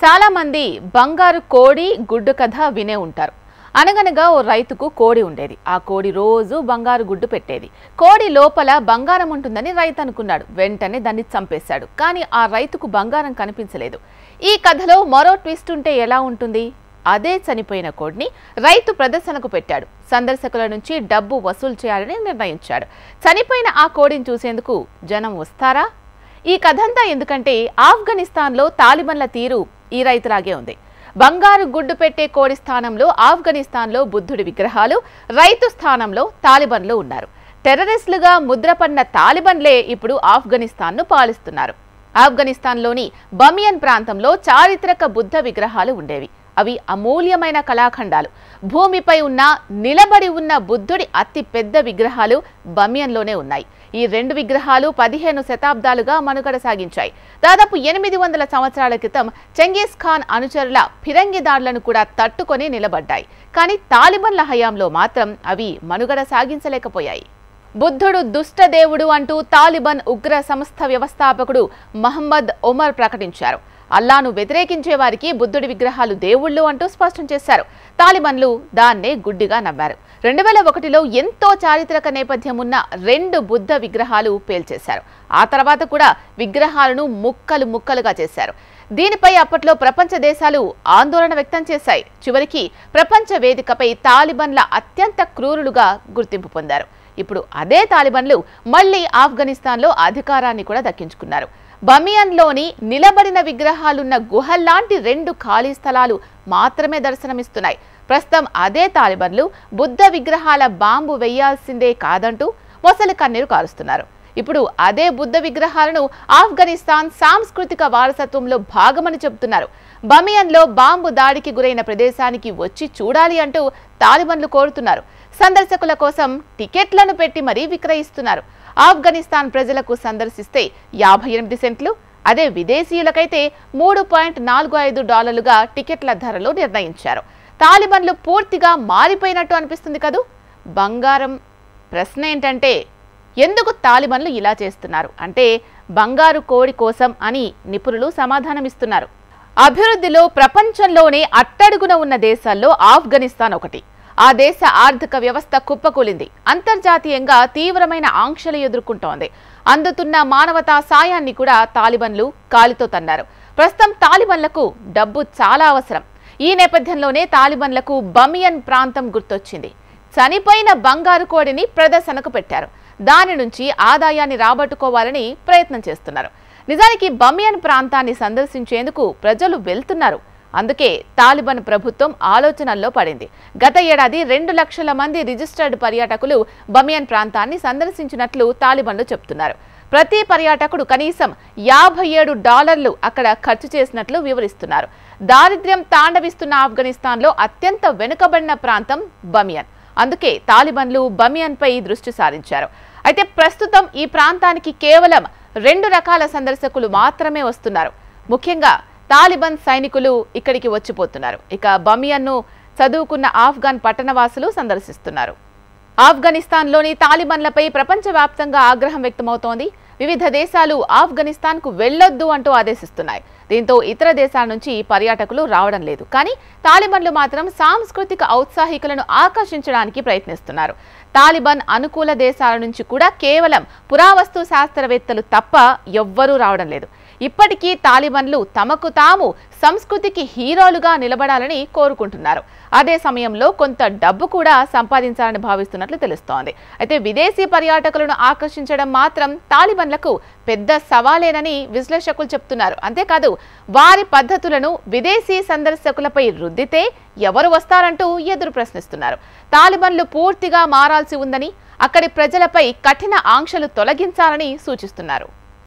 చాలా మంది బంగారు కోడి గుడ్డు కథ వినే ఉంటారు అనగనగా ఓ రైతుకు కోడి ఉండేది ఆ కోడి రోజు బంగారు గుడ్డు పెట్టేది కోడి లోపల బంగారం ఉంటుందని రైతు అనుకున్నాడు వెంటనే దాన్ని చంపేశాడు కానీ ఆ రైతుకు బంగారం కనిపించలేదు ఈ కథలో మరో ట్విస్ట్ ఉంటే ఎలా ఉంటుంది అదే చనిపోయిన కోడిని రైతు ప్రదర్శనకు పెట్టాడు సందర్శకుల నుంచి డబ్బు వసూలు చేయాలని నిర్ణయించాడు చనిపోయిన ఆ కోడిని చూసేందుకు జనం వస్తారా ఈ కథంతా ఎందుకంటే ఆఫ్ఘనిస్తాన్లో తాలిబన్ల తీరు ఈ రైతులాగే ఉంది బంగారు గుడ్డు పెట్టే కోడి స్థానంలో ఆఫ్ఘనిస్తాన్లో బుద్ధుడి విగ్రహాలు రైతు స్థానంలో తాలిబన్లు ఉన్నారు టెర్రరిస్టులుగా ముద్రపడిన తాలిబన్లే ఇప్పుడు ఆఫ్ఘనిస్తాన్ను పాలిస్తున్నారు ఆఫ్ఘనిస్తాన్లోని బమియన్ ప్రాంతంలో చారిత్రక బుద్ధ విగ్రహాలు ఉండేవి అవి అమూల్యమైన కళాఖండాలు భూమిపై ఉన్న నిలబడి ఉన్న బుద్ధుడి అతి పెద్ద విగ్రహాలు బమియన్లోనే ఉన్నాయి ఈ రెండు విగ్రహాలు పదిహేను శతాబ్దాలుగా మనుగడ సాగించాయి దాదాపు ఎనిమిది వందల సంవత్సరాల క్రితం చెంగీస్ ఖాన్ అనుచరుల ఫిరంగిదాడులను కూడా తట్టుకొని నిలబడ్డాయి కానీ తాలిబన్ల హయాంలో మాత్రం అవి మనుగడ సాగించలేకపోయాయి బుద్ధుడు దుష్ట దేవుడు అంటూ తాలిబాన్ ఉగ్ర సంస్థ వ్యవస్థాపకుడు మహమ్మద్ ఒమర్ ప్రకటించారు అల్లాను వ్యతిరేకించే వారికి బుద్ధుడి విగ్రహాలు దేవుళ్ళు అంటూ స్పష్టం చేశారు తాలిబన్లు దాన్నే గుడ్డిగా నవ్వారు రెండు వేల ఒకటిలో ఎంతో చారిత్రక నేపథ్యం ఉన్న రెండు బుద్ధ విగ్రహాలు పేల్చేశారు ఆ తర్వాత కూడా విగ్రహాలను ముక్కలు ముక్కలుగా చేశారు దీనిపై అప్పట్లో ప్రపంచ దేశాలు ఆందోళన వ్యక్తం చేశాయి చివరికి ప్రపంచ వేదికపై తాలిబన్ల అత్యంత క్రూరులుగా గుర్తింపు పొందారు ఇప్పుడు అదే తాలిబన్లు మళ్లీ ఆఫ్ఘనిస్తాన్లో అధికారాన్ని కూడా దక్కించుకున్నారు బమియన్లోని నిలబడిన విగ్రహాలున్న గుహల్లాంటి రెండు ఖాళీ స్థలాలు మాత్రమే దర్శనమిస్తున్నాయి ప్రస్తుతం అదే తాలిబన్లు బుద్ధ విగ్రహాల బాంబు వేయాల్సిందే కాదంటూ మొసలి కన్నీరు కారుస్తున్నారు ఇప్పుడు అదే బుద్ధ విగ్రహాలను ఆఫ్ఘనిస్తాన్ సాంస్కృతిక వారసత్వంలో భాగమని చెబుతున్నారు బమియన్లో బాంబు దాడికి గురైన ప్రదేశానికి వచ్చి చూడాలి అంటూ తాలిబన్లు కోరుతున్నారు సందర్శకుల కోసం టికెట్లను పెట్టి మరీ విక్రయిస్తున్నారు ఆఫ్ఘనిస్తాన్ ప్రజలకు సందర్శిస్తే యాభై ఎనిమిది సెంట్లు అదే విదేశీయులకైతే మూడు పాయింట్ నాలుగు ఐదు డాలర్లుగా టికెట్ల ధరలు నిర్ణయించారు తాలిబన్లు పూర్తిగా మారిపోయినట్టు అనిపిస్తుంది కదూ బంగారం ప్రశ్న ఏంటంటే ఎందుకు తాలిబన్లు ఇలా చేస్తున్నారు అంటే బంగారు కోడి కోసం అని నిపుణులు సమాధానమిస్తున్నారు అభివృద్ధిలో ప్రపంచంలోనే అట్టడుగున ఉన్న దేశాల్లో ఆఫ్ఘనిస్తాన్ ఒకటి ఆ దేశ ఆర్థిక వ్యవస్థ కుప్పకూలింది అంతర్జాతీయంగా తీవ్రమైన ఆంక్షలు ఎదుర్కొంటోంది అందుతున్న మానవతా సాయాన్ని కూడా తాలిబన్లు కాలితో తన్నారు ప్రస్తుతం తాలిబన్లకు డబ్బు చాలా అవసరం ఈ నేపథ్యంలోనే తాలిబన్లకు బమియన్ ప్రాంతం గుర్తొచ్చింది చనిపోయిన బంగారు కోడిని ప్రదర్శనకు పెట్టారు దాని నుంచి ఆదాయాన్ని రాబట్టుకోవాలని ప్రయత్నం చేస్తున్నారు నిజానికి బమియన్ ప్రాంతాన్ని సందర్శించేందుకు ప్రజలు వెళ్తున్నారు అందుకే తాలిబాన్ ప్రభుత్వం ఆలోచనల్లో పడింది గత ఏడాది రెండు లక్షల మంది రిజిస్టర్డ్ పర్యాటకులు బమియన్ ప్రాంతాన్ని సందర్శించినట్లు తాలిబాన్లు చెబుతున్నారు ప్రతి పర్యాటకుడు కనీసం యాభై ఏడు డాలర్లు అక్కడ ఖర్చు చేసినట్లు వివరిస్తున్నారు దారిద్ర్యం తాండవిస్తున్న ఆఫ్ఘనిస్తాన్లో అత్యంత వెనుకబడిన ప్రాంతం బమియన్ అందుకే తాలిబన్లు బమియన్పై దృష్టి సారించారు అయితే ప్రస్తుతం ఈ ప్రాంతానికి కేవలం రెండు రకాల సందర్శకులు మాత్రమే వస్తున్నారు ముఖ్యంగా తాలిబాన్ సైనికులు ఇక్కడికి వచ్చిపోతున్నారు ఇక బమియన్ను చదువుకున్న ఆఫ్ఘాన్ పట్టణవాసులు సందర్శిస్తున్నారు ఆఫ్ఘనిస్తాన్లోని తాలిబాన్లపై ప్రపంచవ్యాప్తంగా ఆగ్రహం వ్యక్తమవుతోంది వివిధ దేశాలు ఆఫ్ఘనిస్తాన్కు వెళ్లొద్దు అంటూ ఆదేశిస్తున్నాయి దీంతో ఇతర దేశాల నుంచి పర్యాటకులు రావడం లేదు కానీ తాలిబాన్లు మాత్రం సాంస్కృతిక ఔత్సాహికులను ఆకర్షించడానికి ప్రయత్నిస్తున్నారు తాలిబాన్ అనుకూల దేశాల నుంచి కూడా కేవలం పురావస్తు శాస్త్రవేత్తలు తప్ప ఎవ్వరూ రావడం లేదు ఇప్పటికీ తాలిబాన్లు తమకు తాము సంస్కృతికి హీరోలుగా నిలబడాలని కోరుకుంటున్నారు అదే సమయంలో కొంత డబ్బు కూడా సంపాదించాలని భావిస్తున్నట్లు తెలుస్తోంది అయితే విదేశీ పర్యాటకులను ఆకర్షించడం మాత్రం తాలిబాన్లకు పెద్ద సవాలేనని విశ్లేషకులు చెప్తున్నారు అంతేకాదు వారి పద్ధతులను విదేశీ సందర్శకులపై రుద్దితే ఎవరు వస్తారంటూ ఎదురు ప్రశ్నిస్తున్నారు తాలిబాన్లు పూర్తిగా మారాల్సి ఉందని అక్కడి ప్రజలపై కఠిన ఆంక్షలు తొలగించాలని సూచిస్తున్నారు